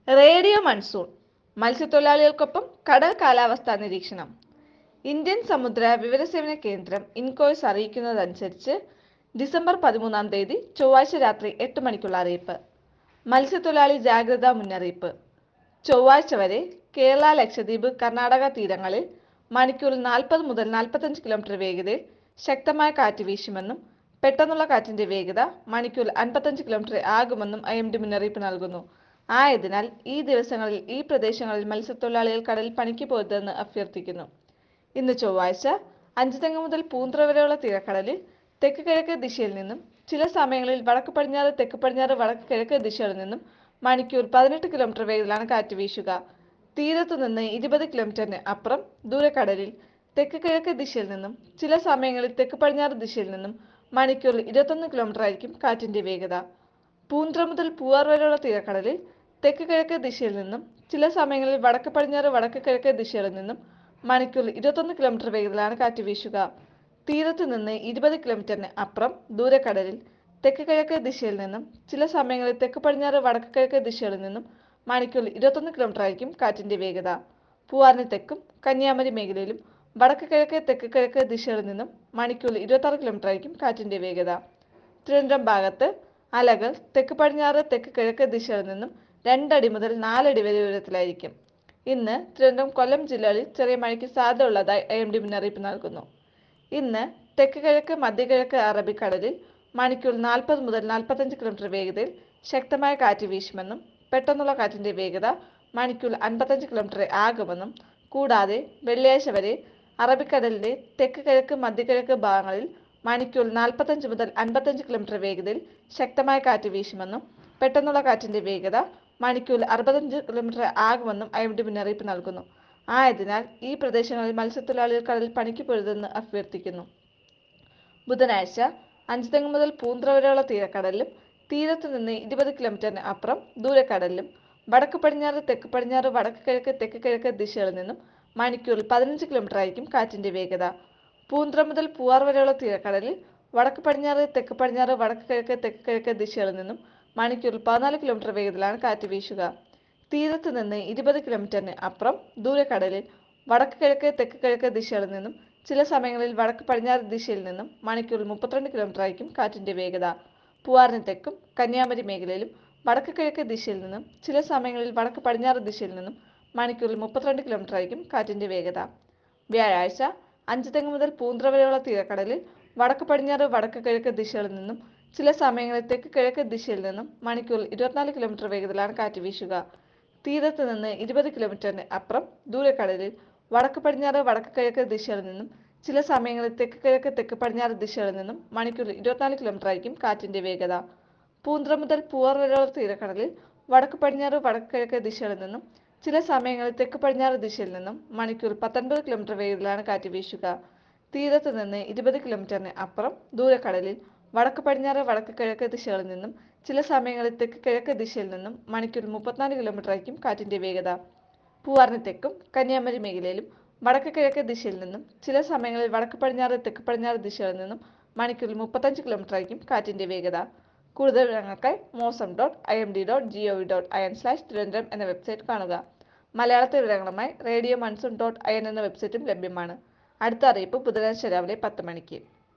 radio monsoon മത്സ്യത്തൊഴിലാളികൾക്കൊപ്പം കടൽ കാലാവസ്ഥാ നിരീക്ഷണം ഇന്ത്യൻ സമുദ്ര വിവരസേവന കേന്ദ്രം ഇൻകോയ്സ് അറിയിക്കുന്നതനുസരിച്ച് ഡിസംബർ പതിമൂന്നാം തീയതി ചൊവ്വാഴ്ച രാത്രി എട്ട് മണിക്കുള്ള അറിയിപ്പ് മത്സ്യത്തൊഴിലാളി ജാഗ്രതാ മുന്നറിയിപ്പ് ചൊവ്വാഴ്ച വരെ കേരള ലക്ഷദ്വീപ് കർണാടക തീരങ്ങളിൽ മണിക്കൂറിൽ നാൽപ്പത് മുതൽ നാൽപ്പത്തഞ്ച് കിലോമീറ്റർ വേഗതയിൽ ശക്തമായ കാറ്റ് വീശുമെന്നും പെട്ടെന്നുള്ള കാറ്റിന്റെ വേഗത മണിക്കൂറിൽ അൻപത്തഞ്ച് കിലോമീറ്റർ ആകുമെന്നും ഐ എം ഡി മുന്നറിയിപ്പ് നൽകുന്നു ആയതിനാൽ ഈ ദിവസങ്ങളിൽ ഈ പ്രദേശങ്ങളിൽ മത്സ്യത്തൊഴിലാളികൾ കടലിൽ പണിക്ക് പോകരുതെന്ന് അഭ്യർത്ഥിക്കുന്നു ഇന്ന് ചൊവ്വാഴ്ച അഞ്ചുതെങ്ങ് മുതൽ പൂന്തറ വരെയുള്ള തീരക്കടലിൽ തെക്ക് കിഴക്ക് ദിശയിൽ നിന്നും ചില സമയങ്ങളിൽ വടക്ക് പടിഞ്ഞാറ് തെക്ക് പടിഞ്ഞാറ് വടക്ക് കിഴക്ക് ദിശകളിൽ നിന്നും മണിക്കൂർ പതിനെട്ട് കിലോമീറ്റർ വേഗത്തിലാണ് കാറ്റ് വീശുക തീരത്തു നിന്ന് ഇരുപത് കിലോമീറ്ററിന് അപ്പുറം ദൂരക്കടലിൽ തെക്ക് കിഴക്ക് ദിശയിൽ നിന്നും ചില സമയങ്ങളിൽ തെക്ക് പടിഞ്ഞാറ് ദിശയിൽ നിന്നും മണിക്കൂറിൽ ഇരുപത്തൊന്ന് കിലോമീറ്റർ ആയിരിക്കും കാറ്റിന്റെ വേഗത പൂന്ത്ര മുതൽ പൂവാർ വരെയുള്ള തീരക്കടലിൽ തെക്ക് കിഴക്ക് ദിശയിൽ നിന്നും ചില സമയങ്ങളിൽ വടക്ക് പടിഞ്ഞാറ് വടക്ക് കിഴക്ക് ദിശകളിൽ നിന്നും മണിക്കൂറിൽ ഇരുപത്തൊന്ന് കിലോമീറ്റർ വേഗത്തിലാണ് കാറ്റ് വീശുക തീരത്ത് നിന്ന് ഇരുപത് കിലോമീറ്ററിന് അപ്പുറം ദൂരക്കടലിൽ തെക്ക് കിഴക്ക് ദിശയിൽ നിന്നും ചില സമയങ്ങളിൽ തെക്ക് പടിഞ്ഞാറ് വടക്ക് കിഴക്ക് ദിശകളിൽ നിന്നും മണിക്കൂറിൽ ഇരുപത്തൊന്ന് കിലോമീറ്റർ ആയിരിക്കും കാറ്റിന്റെ വേഗത പൂവാറിന് തെക്കും കന്യാകുമാരി മേഖലയിലും വടക്ക് കിഴക്ക് തെക്ക് കിഴക്ക് ദിശകളിൽ നിന്നും മണിക്കൂറിൽ ഇരുപത്താറ് കിലോമീറ്റർ ആയിരിക്കും കാറ്റിന്റെ വേഗത തിരുവനന്തപുരം ഭാഗത്ത് അലകൾ തെക്ക് പടിഞ്ഞാറ് തെക്ക് കിഴക്ക് ദിശകളിൽ നിന്നും രണ്ടടി മുതൽ നാലടി വരെ ഉയരത്തിലായിരിക്കും ഇന്ന് തിരുവനന്തപുരം കൊല്ലം ജില്ലകളിൽ ചെറിയ മഴയ്ക്ക് സാധ്യതയുള്ളതായി ഐ എം ഡി മുന്നറിയിപ്പ് നൽകുന്നു ഇന്ന് തെക്ക് കിഴക്ക് മധ്യകിഴക്ക് അറബിക്കടലിൽ മണിക്കൂർ നാൽപ്പത് മുതൽ നാൽപ്പത്തഞ്ച് കിലോമീറ്റർ വേഗതയിൽ ശക്തമായ കാറ്റ് വീശുമെന്നും പെട്ടെന്നുള്ള കാറ്റിന്റെ വേഗത മണിക്കൂർ അൻപത്തഞ്ച് കിലോമീറ്റർ ആകുമെന്നും കൂടാതെ വെള്ളിയാഴ്ച വരെ അറബിക്കടലിലെ തെക്ക് കിഴക്ക് മധ്യകിഴക്ക് ഭാഗങ്ങളിൽ മണിക്കൂർ നാൽപ്പത്തഞ്ച് മുതൽ അൻപത്തഞ്ച് കിലോമീറ്റർ വേഗതയിൽ ശക്തമായ കാറ്റ് വീശുമെന്നും പെട്ടെന്നുള്ള കാറ്റിന്റെ വേഗത മണിക്കൂറിൽ അറുപത്തഞ്ച് കിലോമീറ്റർ ആകുമെന്നും ഐ എം ഡി മുന്നറിയിപ്പ് നൽകുന്നു ആയതിനാൽ ഈ പ്രദേശങ്ങളിൽ മത്സ്യത്തൊഴിലാളികൾ കടലിൽ പണിക്ക് പോരുതെന്ന് അഭ്യർത്ഥിക്കുന്നു ബുധനാഴ്ച അഞ്ചുതെങ്ങ് മുതൽ പൂന്തറ വരെയുള്ള തീരക്കടലിലും തീരത്ത് നിന്ന് ഇരുപത് കിലോമീറ്ററിന് അപ്പുറം ദൂരക്കടലിലും വടക്ക് പടിഞ്ഞാറ് തെക്ക് പടിഞ്ഞാറ് വടക്ക് കിഴക്ക് തെക്ക് കിഴക്ക് ദിശകളിൽ നിന്നും മണിക്കൂറിൽ പതിനഞ്ച് കിലോമീറ്റർ ആയിരിക്കും കാറ്റിന്റെ വേഗത പൂന്തറ മുതൽ പൂവാർ വരെയുള്ള തീരക്കടലിൽ വടക്ക് പടിഞ്ഞാറ് തെക്ക് പടിഞ്ഞാറ് വടക്ക് കിഴക്ക് തെക്ക് കിഴക്ക് ദിശകളിൽ നിന്നും മണിക്കൂറിൽ പതിനാല് കിലോമീറ്റർ വേഗത്തിലാണ് കാറ്റ് വീശുക തീരത്ത് നിന്ന് ഇരുപത് കിലോമീറ്ററിന് അപ്പുറം ദൂരക്കടലിൽ വടക്ക് കിഴക്ക് തെക്ക് കിഴക്ക് ദിശകളിൽ നിന്നും ചില സമയങ്ങളിൽ വടക്ക് പടിഞ്ഞാറ് ദിശയിൽ നിന്നും മണിക്കൂറിൽ മുപ്പത്തിരണ്ട് കിലോമീറ്റർ ആയിരിക്കും കാറ്റിന്റെ വേഗത പൂവാറിന് തെക്കും കന്യാകുമാരി മേഖലയിലും വടക്ക് കിഴക്ക് ദിശയിൽ നിന്നും ചില സമയങ്ങളിൽ വടക്ക് പടിഞ്ഞാറ് ദിശയിൽ നിന്നും മണിക്കൂറിൽ മുപ്പത്തിരണ്ട് കിലോമീറ്റർ ആയിരിക്കും കാറ്റിന്റെ വേഗത വ്യാഴാഴ്ച അഞ്ച് തെങ്ങ് മുതൽ പൂന്തറ വരെയുള്ള തീരക്കടലിൽ വടക്ക് പടിഞ്ഞാറ് വടക്ക് കിഴക്ക് ദിശകളിൽ നിന്നും ചില സമയങ്ങളിൽ തെക്ക് കിഴക്ക് ദിശയിൽ നിന്നും മണിക്കൂറിൽ ഇരുപത്തിനാല് കിലോമീറ്റർ വേഗത്തിലാണ് കാറ്റ് വീശുക തീരത്ത് നിന്ന് ഇരുപത് കിലോമീറ്ററിന് അപ്പുറം ദൂരക്കടലിൽ വടക്ക് പടിഞ്ഞാറ് വടക്ക് കിഴക്ക് ദിശകളിൽ നിന്നും ചില സമയങ്ങളിൽ തെക്ക് കിഴക്ക് തെക്ക് പടിഞ്ഞാറ് ദിശകളിൽ നിന്നും മണിക്കൂറിൽ ഇരുപത്തിനാല് കിലോമീറ്റർ ആയിരിക്കും കാറ്റിന്റെ വേഗത പൂന്തറ മുതൽ പൂവാർ വരെയുള്ള തീരക്കടലിൽ വടക്ക് പടിഞ്ഞാറ് വടക്ക് കിഴക്ക് ദിശകളിൽ നിന്നും ചില സമയങ്ങളിൽ തെക്ക് പടിഞ്ഞാറ് ദിശയിൽ നിന്നും മണിക്കൂറിൽ പത്തൊൻപത് കിലോമീറ്റർ വേഗത്തിലാണ് കാറ്റ് വീശുക തീരത്ത് നിന്ന് ഇരുപത് കിലോമീറ്ററിന് അപ്പുറം ദൂരക്കടലിൽ വടക്ക് പടിഞ്ഞാറ് വടക്ക് കിഴക്ക് ദിശകളിൽ നിന്നും ചില സമയങ്ങളിൽ തെക്ക് കിഴക്ക് ദിശയിൽ നിന്നും മണിക്കൂറിൽ മുപ്പത്തിനാല് കിലോമീറ്റർ ആയിരിക്കും കാറ്റിന്റെ വേഗത പൂവാറിന് തെക്കും കന്യാകുമാരി മേഖലയിലും വടക്ക് കിഴക്ക് ദിശയിൽ നിന്നും ചില സമയങ്ങളിൽ വടക്ക് പടിഞ്ഞാറ് തെക്ക് പടിഞ്ഞാറ് ദിശകളിൽ നിന്നും മണിക്കൂറിൽ മുപ്പത്തഞ്ച് കിലോമീറ്റർ ആയിരിക്കും കാറ്റിന്റെ വേഗത കൂടുതൽ വിവരങ്ങൾക്കായി mausam dot I M D dot G O V dot I N slash Thiruvananthapuram എന്ന വെബ്സൈറ്റ് കാണുക മലയാളത്തെ വിവരങ്ങളുമായി radio monsoon dot I N എന്ന വെബ്സൈറ്റും ലഭ്യമാണ് അടുത്ത അറിയിപ്പ് ബുധനാഴ്ച രാവിലെ പത്ത് മണിക്ക്